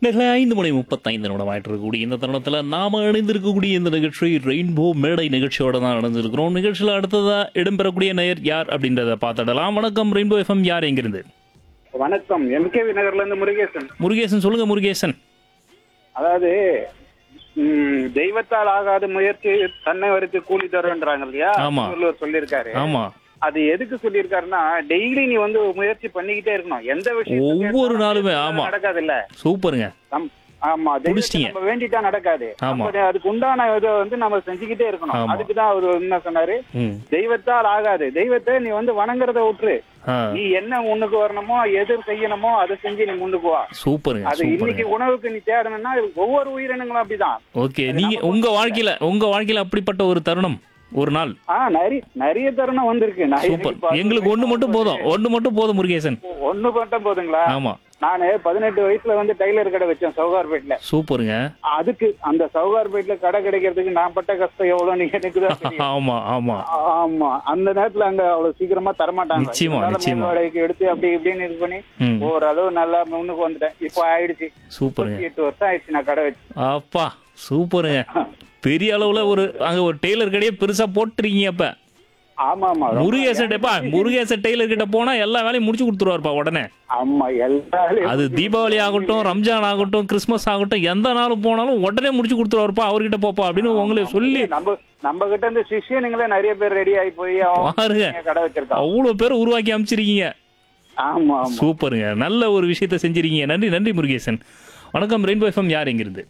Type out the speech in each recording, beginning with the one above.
நேரில் ஐந்து மணி முப்பத்தைந்து நிமிடம் ஆயிட்டு இருக்கக்கூடிய இந்த தருணத்தில் நாம இணைந்திருக்கக்கூடிய இந்த நிகழ்ச்சி ரெயின்போ மேடை நிகழ்ச்சியோட தான் நடந்திருக்கிறோம் நிகழ்ச்சியில் அடுத்ததா இடம்பெறக்கூடிய நேயர் யார் அப்படின்றத பார்த்துடலாம் வணக்கம் ரெயின்போ எஃப்எம் யார் எங்கிருந்து வணக்கம் எம்கேவி நகர்ல இருந்து முருகேசன் முருகேசன் சொல்லுங்க முருகேசன் அதாவது ம், தெய்வத்தால் ஆகாத முயற்சி தன்னை வரைத்து கூலி தருன்றாங்க இல்லையா ஆமா. திருவள்ளுவர் சொல்லியிருக்காரு ஆமா அது எதுக்கு சொல்லியிருக்காருன்னா டெய்லி நீ வந்து முயற்சி பண்ணிக்கிட்டே இருக்கணும் எந்த விஷயம் ஒவ்வொரு நாளுமே, ஆமா. நடக்காது இல்ல சூப்பருங்க ஆமா தெய்வத்தை புடிச்சிட்டீங்க. நம்ம வேண்டிட்டா நடக்காது ஆமா. அப்ப அதுக்கு உண்டான இதை வந்து நம்ம செஞ்சுக்கிட்டே இருக்கணும் ஆமா. அதுக்கு தான் அவர் என்ன சொன்னாரு ம் தெய்வத்தால் ஆகாது தெய்வத்தை நீ வந்து வணங்குறத விட்டுரு ஆ நீ என்ன முன்னுக்கு வரணுமோ எது செய்யணுமோ அதை செஞ்சு நீ முன்னுக்கு வா சூப்பருங்க அது இன்னைக்கு சூப்பருங்க உணவுக்கு நீ தேடணும்னா ஒவ்வொரு உயிரினங்களும் அப்படிதான் ஓகே நீங்க உங்க வாழ்க்கையில உங்க வாழ்க்கையில அப்படிப்பட்ட ஒரு தருணம் ஒரு நாள் ஆ நிறைய நிறைய தருணம் வந்திருக்கு நான் சூப்பர் எனக்கு இப்ப எங்களுக்கு ஒண்ணு மட்டும் போதும் ஒண்ணு மட்டும் போதும் முருகேசன் ஒண்ணு மட்டும் போதுங்களா ஆமா நானு பதினெட்டு வயசுல வந்து டைலர் கடை வச்சேன் சவுகார்பேட்ல சூப்பருங்க அதுக்கு அந்த சவுகார்பேட்ல கடை கிடைக்கிறதுக்கு நான் பட்ட கஷ்டம் எவ்வளவு நீங்க எனக்கு தான் தெரியும். ஆமா ஆமா ஆமா அந்த நேரத்துல அங்க அவ்வளவு சீக்கிரமா தரமாட்டாங்க நிச்சயமா, இதனால நிச்சயமா. மேல் வாடகைக்கு எடுத்து அப்படி இப்படின்னு இது பண்ணி ம் ஓரளவு நல்லா முன்னுக்கு வந்துட்டேன் இப்போ ஆயிடுச்சு சூப்பருங்க முப்பத்தி எட்டு வருஷம் ஆயிடுச்சு நான் கடை வச்சு அப்பா சூப்பருங்க பெரிய அளவுல ஒரு அங்க ஒரு டெய்லர் கடையே பெருசா போட்டுருக்கீங்க அப்ப ஆமா ஆமா ரொம்ப- முருகேசன் டேப்பா முருகேசன் டெய்லர் கிட்ட போனா எல்லா வேலையும் முடிச்சு கொடுத்துருவாருப்பா உடனே ஆமா எல்லாரும் அது தீபாவளி ஆகட்டும் ரம்ஜான் ஆகட்டும் கிறிஸ்மஸ் ஆகட்டும் எந்த நாள் போனாலும் உடனே முடிச்சு கொடுத்துருவாருப்பா அவர்கிட்ட போப்பா அப்படின்னு உங்களை சொல்லி நம்ம நம்ம கிட்ட இருந்து சிஷியனுங்களே நிறைய பேர் ரெடி ஆகி போய் அவங்க பாருங்க கடை வச்சிருக்காங்க அவ்வளவு பேர் உருவாக்கி அமைச்சிருக்கீங்க ஆமா ஆமா சூப்பருங்க நல்ல ஒரு விஷயத்த செஞ்சிருக்கீங்க நன்றி நன்றி முருகேசன் வணக்கம் ரெயின்போ எஃப்எம் யார் எங்கிருந்து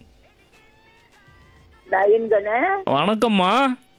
நயன்கண்ணு வணக்கம்மா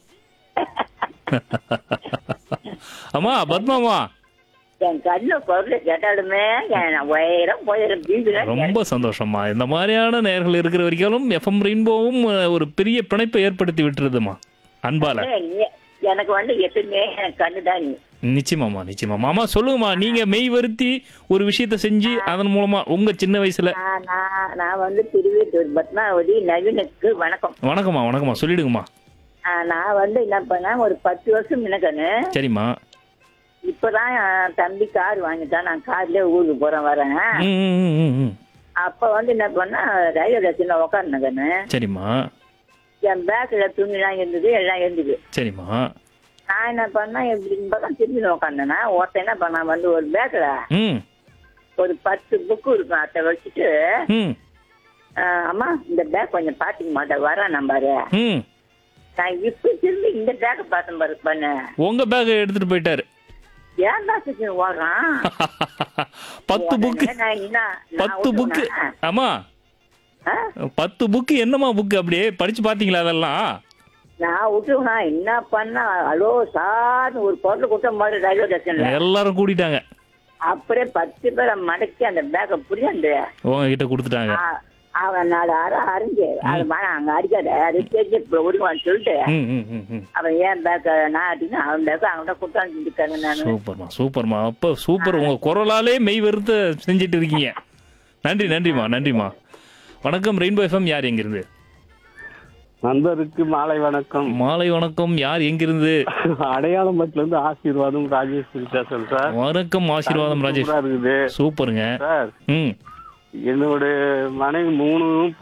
அம்மா பத்மாமா என் கண்ணு குரல் கேட்டாலுமே என் உயரம் போயிடும் பீதுல ரொம்ப சந்தோஷம்மா இந்த மாதிரியான நேர்கள் இருக்கிற வரைக்கும் எஃப்எம் ரெயின்போவும் அஹ், ஒரு பெரிய பிணைப்பை ஏற்படுத்தி விட்டுருதுமா அன்பால எனக்கு வந்து எப்பவுமே என் கண்ணு தான் நீ நிச்சயமாம்மா நிச்சயமாம்மா ஆமா சொல்லுங்கம்மா நீங்க மெய் வருத்தி ஒரு விஷயத்த செஞ்சு அதன் மூலமா உங்க சின்ன வயசுல நான் நான் நான் வந்து திருவேட்டூர் பத்மாவதி நவீனுக்கு வணக்கம் வணக்கம்மா வணக்கம்மா சொல்லிடுங்கம்மா ஆ, நான் வந்து என்ன பண்ணேன் ஒரு பத்து வருஷம் முன்னக்கண்ணு சரிம்மா இப்பதான் என் தம்பி கார் வாங்கிட்டான் நான் கார்லயே ஊருக்கு போறேன் வரேன் ம், ம், ம், ம், ம். அப்ப வந்து என்ன பண்ணா ரயில்வே ஸ்டேஷன்ல உட்காருனேன் கண்ணு சரிம்மா என் பேக்ல துணிலாம் இருந்தது எல்லாம் இருந்தது சரிம்மா நான் என்ன பண்ணா இப்படின்னு பார்த்தா திரும்பி உட்காந்தேன்னா ஒருத்தன் என்ன பண்ணா வந்து ஒரு பேக்ல ம் ஒரு பத்து புக்கு இருக்கும் அதை வச்சுட்டு ம் ஆஹ், அம்மா இந்த பேக் கொஞ்சம் பாத்துக்க மாட்டேன் வரேன் நம்பாரு ம் நான் இப்ப திரும்பி இந்த பேக்கை பார்த்தேன் பாரு பண்ண உங்க பேக் எடுத்துட்டு போயிட்டாரு ஏன் தான் சுத்தி ஓடுறான் பத்து புக்கு உடனே நான் என்ன நான் பத்து புக்கு விட்டுருவேனா? ஆமா ஆ? பத்து புக்கு என்னம்மா புக்கு அப்படியே படிச்சு பாத்தீங்களா அதெல்லாம் நான் விட்டுருவேனா என்ன பண்ணா அலோ சார்னு ஒரு பொருள் கொடுத்த மாதிரி ரயில்வே ஸ்டேஷன்ல எல்லாரும் கூட்டிட்டாங்க அப்படியே பத்து பேரை மடக்கி அந்த பேக்கை புரியாந்து உங்ககிட்ட கொடுத்துட்டாங்க அவன் நாலு அரை அரைஞ்சு அது மழை அங்க அடிக்காத அது தெரிஞ்சு இப்ப விடுவான்னு சொல்லிட்டு ம் ம் ம் ம் அவன் ஏன் பேக்க நான் அப்படின்னு அவன் பேக்க அவன்கிட்ட கொடுத்தான்னு சொல்லிருக்காங்க நானு சூப்பர்மா சூப்பர்மா அப்போ சூப்பர் உங்க குரலாலே மெய் வெறுத்து செஞ்சுட்டு இருக்கீங்க நன்றி நன்றிம்மா நன்றிம்மா வணக்கம் ரெயின்போ எஃப்எம் யார் எங்கிருந்து நண்பருக்கு மாலை வணக்கம் மாலை வணக்கம் யார் எங்கிருந்து அடையாளம் பட்டில இருந்து ஆசீர்வாதம் ராஜேஸ்வரி பேசுறேன் சார் வணக்கம் ஆசீர்வாதம் ராஜேஷ் சூப்பரா இருக்குது சூப்பருங்க சார் ம் என்னோட மனைவி மூணு